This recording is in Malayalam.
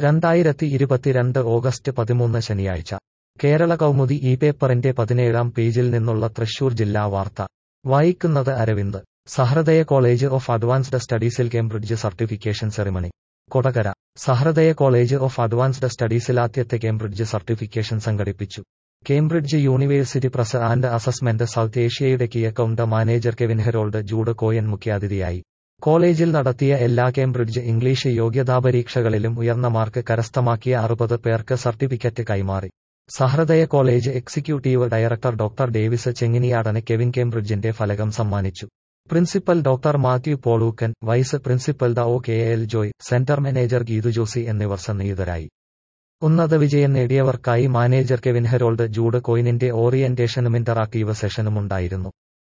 രണ്ടായിരത്തി ഇരുപത്തിരണ്ട് ഓഗസ്റ്റ് പതിമൂന്ന് ശനിയാഴ്ച കേരള കൗമുദി ഈ പേപ്പറിന്റെ പതിനേഴാം പേജിൽ നിന്നുള്ള തൃശൂർ ജില്ലാ വാർത്ത വായിക്കുന്നത് Aravind Sahrudaya college of advanced സ്റ്റഡീസിൽ Cambridge certification ceremony Kodakara Sahrudaya college of advanced സ്റ്റഡീസിൽ ആദ്യത്തെ കേംബ്രിഡ്ജ് സർട്ടിഫിക്കേഷൻ സംഘടിപ്പിച്ചു Cambridge university press and assessment south ഏഷ്യയുടെ key account manager Kevin Harold Jude Coyne മുഖ്യാതിഥിയായി കോളേജിൽ നടത്തിയ എല്ലാ കേംബ്രിഡ്ജ് ഇംഗ്ലീഷ് യോഗ്യതാ പരീക്ഷകളിലും ഉയർന്ന മാർക്ക് കരസ്ഥമാക്കിയ അറുപത് പേർക്ക് സർട്ടിഫിക്കറ്റ് കൈമാറി Sahrudaya college executive director doctor Davis ചെങ്ങിനിയാടന് കെവിൻ കേംബ്രിഡ്ജിന്റെ ഫലകം സമ്മാനിച്ചു principal doctor Mathew Polookkan vice principal ഡ O K L Joy centre manager Geethu Josy എന്നിവർ സന്നിഹിതരായി ഉന്നത വിജയം നേടിയവർക്കായി മാനേജർ കെവിൻ ഹെറോൾഡ് ജൂഡ് കോയിനിന്റെ ഓറിയന്റേഷനും ഇന്ററാക്ടീവ് സെഷനും ഉണ്ടായിരുന്നു